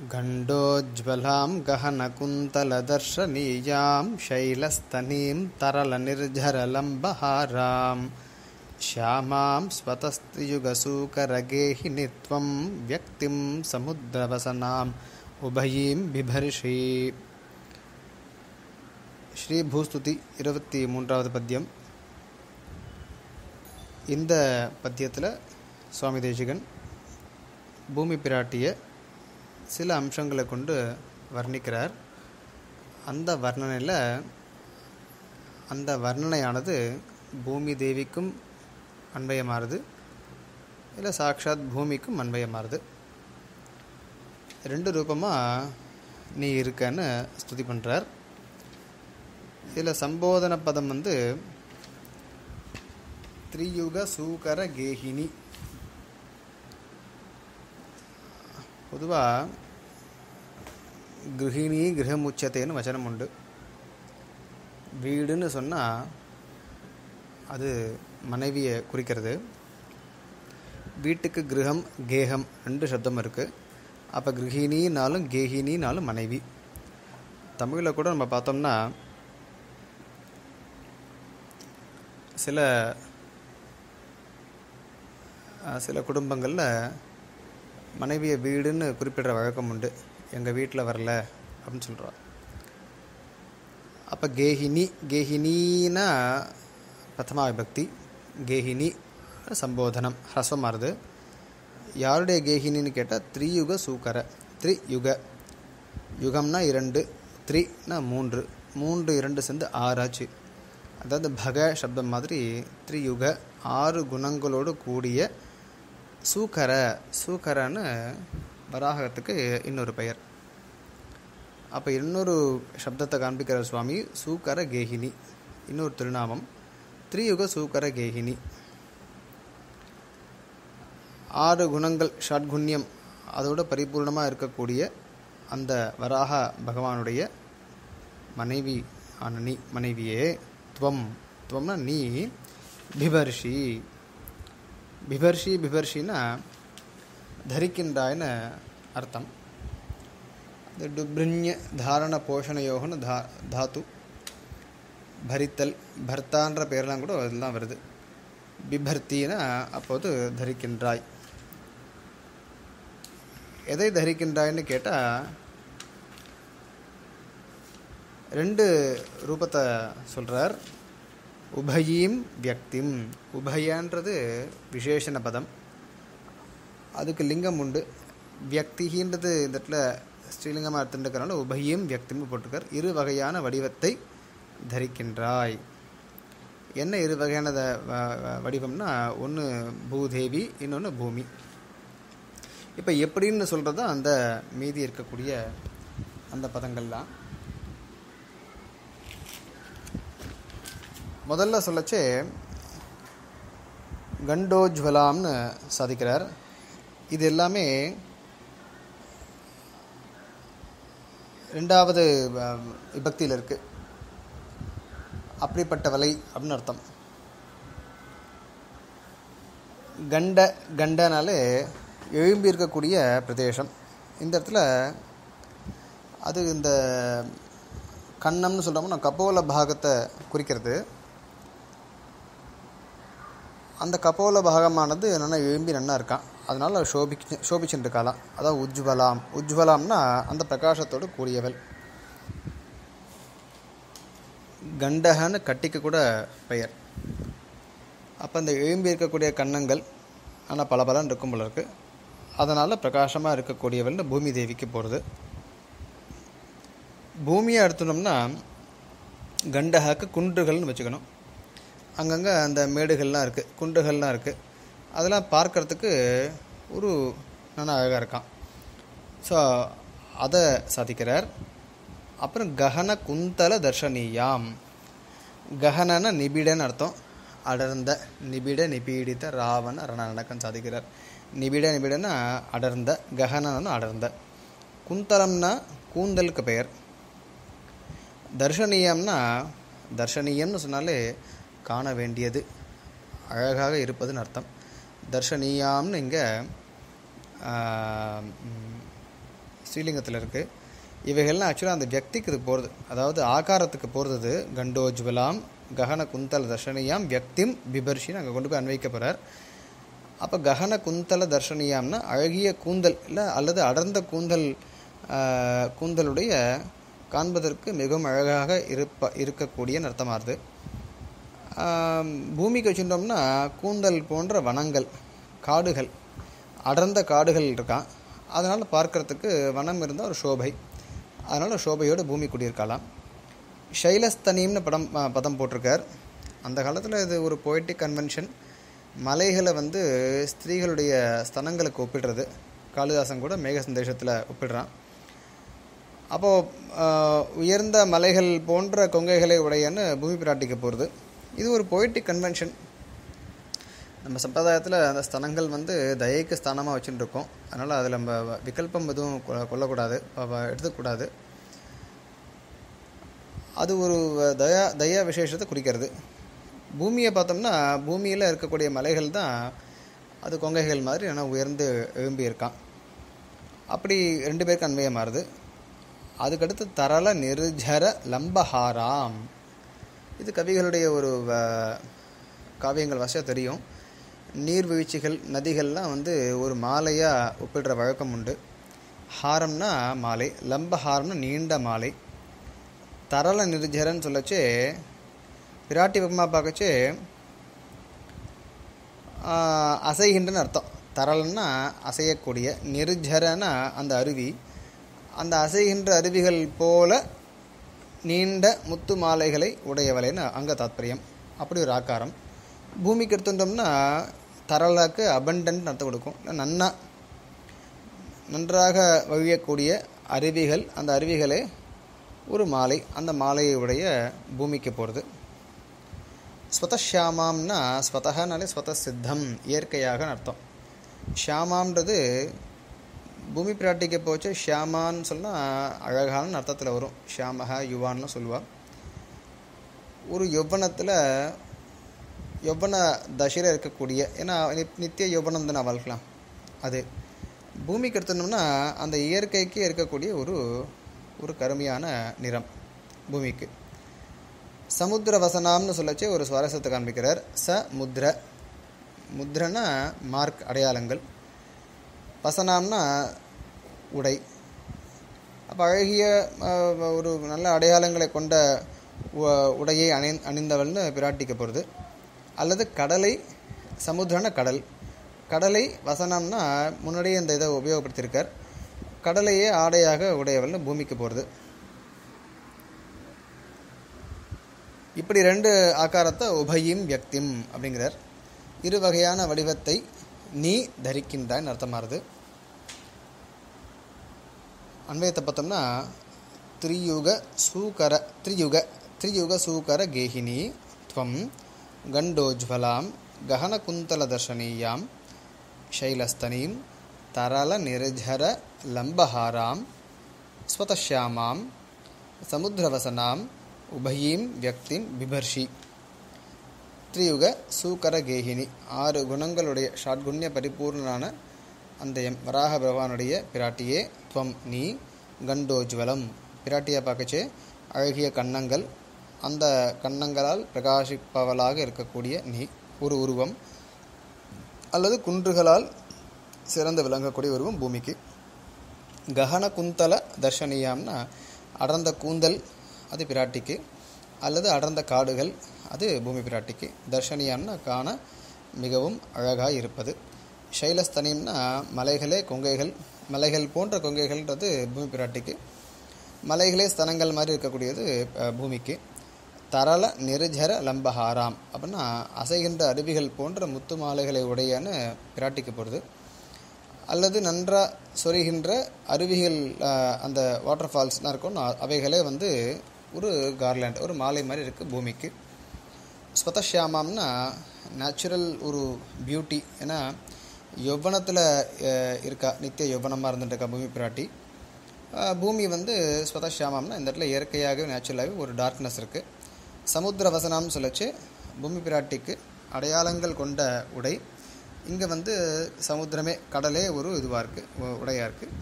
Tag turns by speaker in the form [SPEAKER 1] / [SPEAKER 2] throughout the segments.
[SPEAKER 1] गण्डोज्ज्वलां गहनकुन्तलदर्शनीयां शैलस्तनीं तरलनिर्झरलम्बहारां श्यामां स्वतस्त्रियुगसूकरगेहिनि त्वं व्यक्तिं समुद्रवसनाम् உபயீம் பிபர்ஷி ஸ்ரீ பூஸ்துதி இருபத்தி மூன்றாவது பத்தியம் இந்த பத்தியத்தில் சுவாமி தேசிகன் பூமி பிராட்டிய சில அம்சங்களை கொண்டு வர்ணிக்கிறார் அந்த வர்ணனையில் அந்த வர்ணனையானது பூமி தேவிக்கும் அன்வயமாறுது இல்லை சாக்ஷாத் பூமிக்கும் அன்வயமாறுது ரெண்டு ரூபமாக நீ இருக்கன்னு ஸ்துதி பண்ணுறார் இதில் சம்போதன பதம் வந்து திரியுக சூகர கேகினி பொதுவாக கிருஹிணி கிரகமுச்சத்தைன்னு வச்சனம் உண்டு வீடுன்னு சொன்னால் அது மனைவியை குறிக்கிறது வீட்டுக்கு கிரகம் கேகம் ரெண்டு சப்தம் இருக்குது அப்போ கிரகிணினாலும் கேகினினாலும் மனைவி தமிழில் கூட நம்ம பார்த்தோம்னா சில சில குடும்பங்களில் மனைவியை வீடுன்னு குறிப்பிடுற வழக்கம் உண்டு எங்கள் வீட்டில் வரல அப்படின்னு சொல்கிறார் அப்போ கேஹினி கேஹினின்னா பிரதமா விபக்தி கேஹினி சம்போதனம் ஹ்ரஸ்வமாறுது யாருடைய கேகினின்னு கேட்டால் த்ரியுக சூக்கர த்ரியுக யுகம்னா இரண்டு த்ரினா மூன்று மூன்று இரண்டு சேர்ந்து ஆறாச்சு அதாவது பக சப்தம் மாதிரி த்ரியுக ஆறு குணங்களோடு கூடிய சூக்கர சூக்கரன்னு வராகத்துக்கு இன்னொரு பெயர் அப்போ இன்னொரு சப்தத்தை காண்பிக்கிற சுவாமி சூக்கர கேகினி இன்னொரு திருநாமம் த்ரியுக சூக்கர கேகினி ஆறு குணங்கள் ஷட்குண்யம் அதோட பரிபூர்ணமாக இருக்கக்கூடிய அந்த வராக பகவானுடைய மனைவி ஆன நீ மனைவியே துவம் துவம்னா நீ பிபர்ஷி பிபர்ஷி பிபர்ஷின்னா தரிக்கின்றாய்னு அர்த்தம் இந்த டுப்ரிஞ்ய தாரண போஷணயோகன்னு தா தாத்து பரித்தல் பர்த்தான்ற பேர்லாம் கூட அதெல்லாம் வருது பிபர்த்தினா அப்போது தரிக்கின்றாய் எதை தரிக்கின்றாய்ன்னு கேட்டால் ரெண்டு ரூபத்தை சொல்கிறார் உபயீம் வியக்திம் உபயன்றது விசேஷண பதம் அதுக்கு லிங்கம் உண்டு வியக்திகின்றது இந்த இடத்துல ஸ்ரீலிங்கமாக எடுத்துட்டுக்கிறனால உபயீம் வியக்திம்னு போட்டிருக்கார் இரு வகையான வடிவத்தை தரிக்கின்றாய் என்ன இரு வகையான வடிவம்னா ஒன்று பூதேவி இன்னொன்று பூமி இப்போ எப்படின்னு சொல்கிறது தான் அந்த மீதி இருக்கக்கூடிய அந்த பதங்கள்லாம் முதல்ல சொல்லச்சே கண்டோஜ்வலாம்னு சாதிக்கிறார் இது எல்லாமே ரெண்டாவது விபக்தியில் இருக்குது அப்படிப்பட்டவலை அப்படின்னு அர்த்தம் கண்ட கண்டனாலே எழும்பி இருக்கக்கூடிய பிரதேசம் இந்த இடத்துல அது இந்த கண்ணம்னு சொல்கிறோம்னா கபோல பாகத்தை குறிக்கிறது அந்த கபோல பாகமானது என்னென்னா எழும்பி நன்னா இருக்கான் அதனால் சோபிச்சு சோபிச்சுட்டு இருக்காளாம் அதாவது உஜ்வலாம் உஜ்வலாம்னா அந்த பிரகாசத்தோடு கூடியவள் கண்டகன்னு கட்டிக்கு கூட பெயர் அப்போ இந்த எழும்பி இருக்கக்கூடிய கன்னங்கள் ஆனால் பல பலன் இருக்கும் போல இருக்குது அதனால் பிரகாசமாக இருக்கக்கூடியவள்னு பூமி தேவிக்கு போகிறது பூமியை எடுத்துனோம்னா கண்டகாக்கு குன்றுகள்னு வச்சுக்கணும் அங்கங்கே அந்த மேடுகள்லாம் இருக்குது குன்றுகள்லாம் இருக்குது அதெல்லாம் பார்க்குறதுக்கு ஒரு நல்லா அழகாக இருக்கான் ஸோ அதை சாதிக்கிறார் அப்புறம் ககன குந்தல தர்ஷனீயாம் ககனன நிபிடன்னு அர்த்தம் அடர்ந்த நிபிட நிபீடித்த ராவண ரணநடக்கம் சாதிக்கிறார் நிபிட நிபிடன்னா அடர்ந்த ககனன்னு அடர்ந்த குந்தலம்னா கூந்தலுக்கு பெயர் தர்ஷனீயம்னா தர்ஷனீயம்னு சொன்னாலே காண வேண்டியது அழகாக இருப்பதுன்னு அர்த்தம் தர்ஷனீயாம்னு இங்கே ஸ்ரீலிங்கத்தில் இருக்குது இவைகள்லாம் ஆக்சுவலாக அந்த வியக்திக்கு இது போகிறது அதாவது ஆகாரத்துக்கு போகிறது கண்டோஜ்வலாம் ககன குந்தல தர்ஷனியாம் வியக்திம் பிபர்ஷின்னு அங்கே கொண்டு போய் அன்வைக்க போகிறார் அப்போ ககன குந்தல தர்ஷனியாம்னா அழகிய கூந்தல் இல்லை அல்லது அடர்ந்த கூந்தல் ஆஹ், கூந்தலுடைய காண்பதற்கு மிகவும் அழகாக இருப்ப இருக்கக்கூடிய அர்த்தமாகுது ஆம், பூமிக்கு வச்சுட்டோம்னா கூந்தல் போன்ற வனங்கள் காடுகள் அடர்ந்த காடுகள் இருக்கான் அதனால் பார்க்கறதுக்கு வனம் இருந்தால் ஒரு சோபை அதனால் சோபையோடு பூமி குடியிருக்கலாம் ஷைலஸ்தனிம்னு படம் ஆ, பதம் போட்டிருக்கார் அந்த காலத்தில் இது ஒரு பொய்டிக் கன்வென்ஷன் மலைகளை வந்து ஸ்திரீகளுடைய ஸ்தனங்களுக்கு ஒப்பிடுறது காளிதாசன் கூட மேக சந்தேஷத்தில் ஒப்பிடுறான் அப்போது உயர்ந்த மலைகள் போன்ற கொங்கைகளை உடையன்னு பூமி பிராட்டிக்கு போகிறது இது ஒரு பொய்டிக் கன்வென்ஷன் நம்ம சம்பிரதாயத்தில் அந்த ஸ்தனங்கள் வந்து தயைக்கு ஸ்தானமாக வச்சுட்டு இருக்கோம் அதனால் அதில் நம்ம வ- விகல்பம் எதுவும் கொ- கொள்ளக்கூடாது வ- வ- எடுத்துக்கூடாது அது ஒரு தயா தயா விசேஷத்தை குறிக்கிறது பூமியை பார்த்தோம்னா பூமியில் இருக்கக்கூடிய மலைகள் தான் அது கொங்கைகள் மாதிரி ஆனால் உயர்ந்து எழும்பி இருக்கான் அப்படி ரெண்டு பேருக்கு அன்மையை மாறுது அதுக்கடுத்து தரள நிருஜர லம்பஹாராம் இது கவிகளுடைய ஒரு வ- காவியங்கள் வசதியாக தெரியும் நீர்வீழ்ச்சிகள் நதிகள்லாம் வந்து ஒரு மாலையாக ஒப்பிடுற வழக்கம் உண்டு ஹாரம்னா மாலை லம்பஹாரம்னா நீண்ட மாலை தரள நிருஜரன்னு சொல்லச்சே பிராட்டி பக்கமாக பார்க்கச்சே ஆஹ், அசைகின்றன்னு அர்த்தம் தரளன்னா அசையக்கூடிய நிருஜரனா அந்த அருவி அந்த அசைகின்ற அருவிகள் போல நீண்ட முத்து மாலைகளை உடையவளைன்னு அங்கே தாத்பரியம் அப்படி ஒரு ஆக்காரம் பூமிக்கு எடுத்துட்டோம்னா தரலாக்கு அபண்டன்ட் அர்த்தம் கொடுக்கும் இல்ல நன்னா நன்றாக வழியக்கூடிய அருவிகள் அந்த அருவிகளே ஒரு மாலை அந்த மாலையை உடைய பூமிக்கு போகிறது ஸ்வதஷியாமாம்னா ஸ்வதனாலே ஸ்வத சித்தம் இயற்கையாக அர்த்தம் ஷியாமான்றது பூமி பிராட்டிக்கு போச்சு ஷியாமான்னு சொன்னால் அழகான அர்த்தத்தில் வரும் ஷியாமக யுவான்னு சொல்லுவா ஒரு யௌவனத்தில் யௌவன தசையில் இருக்கக்கூடிய ஏன்னா நி- நித்திய யௌவனம் தான் வாழ்க்கலாம் அது பூமிக்கு எடுத்துனோம்னா அந்த இயற்கைக்கு இருக்கக்கூடிய ஒரு ஒரு கருமையான நிறம் பூமிக்கு சமுத்திர வசனாம்னு சொல்லச்சு ஒரு சுவாரஸ்யத்தை காண்பிக்கிறார் ச முத்ர முத்ரனா மார்க் அடையாளங்கள் வசனாம்னா உடை அப்போ அழகிய அஹ், ஒரு நல்ல அடையாளங்களை கொண்ட உ- உடையை அணி அணிந்தவள்னு பிராட்டிக்க போகிறது அல்லது கடலை சமுத்திரன கடல் கடலை வசனம்னா முன்னாடியே இந்த இதை உபயோகப்படுத்தியிருக்கார் கடலையே ஆடையாக உடையவள்னு பூமிக்கு போகிறது இப்படி ரெண்டு ஆக்காரத்தை உபயும் வியக்திம் அப்படிங்கிறார் இரு வகையான வடிவத்தை நீ தரிக்கின்றாய்ன்னு அர்த்தமாகுது அன்வயத்தை பார்த்தோம்னா திரியுக சூகர திரியுக திரியுக சூகர கேகினி துவம் கண்டோஜ்வலாம் ககனகுந்தல தர்ஷனீயாம் शैलस्तनीं तरलनिर्झर लम्बहारां स्वतश्यामां समुद्रवसनाम् उभयीं व्यक्तिं बिभर्षि திரியுக சூக்கர கேகினி ஆறு குணங்களுடைய ஷாட்குண்ய பரிபூர்ணனான அந்த எம் வராக பகவானுடைய பிராட்டியே துவம் நீ கண்டோஜ்வலம் பிராட்டியை பார்க்கச்சே அழகிய கன்னங்கள் அந்த கன்னங்களால் பிரகாசிப்பவளாக இருக்கக்கூடிய நீ ஒரு உருவம் அல்லது குன்றுகளால் சிறந்து விளங்கக்கூடிய உருவம் பூமிக்கு ககன குந்தல தர்ஷனியாம்னா அடர்ந்த கூந்தல் அது பிராட்டிக்கு அல்லது அடர்ந்த காடுகள் அது பூமி பிராட்டிக்கு தர்ஷனியாம்னா காண மிகவும் அழகாக இருப்பது சைலஸ்தனியம்னா மலைகளே கொங்கைகள் மலைகள் போன்ற கொங்கைகள்ன்றது பூமி பிராட்டிக்கு மலைகளே ஸ்தனங்கள் மாதிரி இருக்கக்கூடியது அஹ், பூமிக்கு தரள நெருஜர லம்பஹாராம் அப்படின்னா அசைகின்ற அருவிகள் போன்ற முத்து மாலைகளை உடையன்னு பிராட்டிக்கு போகிறது அல்லது நன்றாக சொரிகின்ற அருவிகள் அஹ், அந்த வாட்டர் ஃபால்ஸ்லாம் இருக்கும் அ- அவைகளே வந்து ஒரு கார்லேண்ட் ஒரு மாலை மாதிரி இருக்குது பூமிக்கு ஸ்வதஷியாமாம்னா நேச்சுரல் ஒரு பியூட்டி ஏன்னா யௌவனத்தில் இருக்கா நித்திய யௌவனமாக இருந்துட்டு இருக்கா பூமி பிராட்டி அஹ், பூமி வந்து ஸ்வதஷியாமம்னா இந்த இடத்துல இயற்கையாகவே நேச்சுரலாகவே ஒரு டார்க்னஸ் இருக்குது சமுத்திர வசனம்னு சொல்லச்சு பூமி பிராட்டிக்கு அடையாளங்கள் கொண்ட உடை இங்கே வந்து சமுத்திரமே கடலே ஒரு இதுவாக இருக்குது உடையாக இருக்குது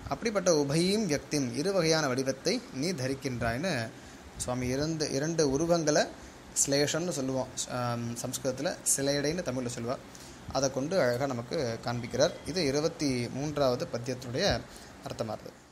[SPEAKER 1] அப்படிப்பட்ட உபயீம் வியக்திம் இரு வகையான வடிவத்தை நீ தரிக்கின்றாய்னு சுவாமி இரண்டு இரண்டு உருவங்களை ஸ்லேஷன்னு சொல்லுவோம் சம்ஸ்கிருதத்தில் சிலையடைன்னு தமிழில் சொல்லுவாள் அதை கொண்டு அழகாக நமக்கு காண்பிக்கிறார் இது இருபத்தி மூன்றாவது பத்தியத்தினுடைய அர்த்தமாகுது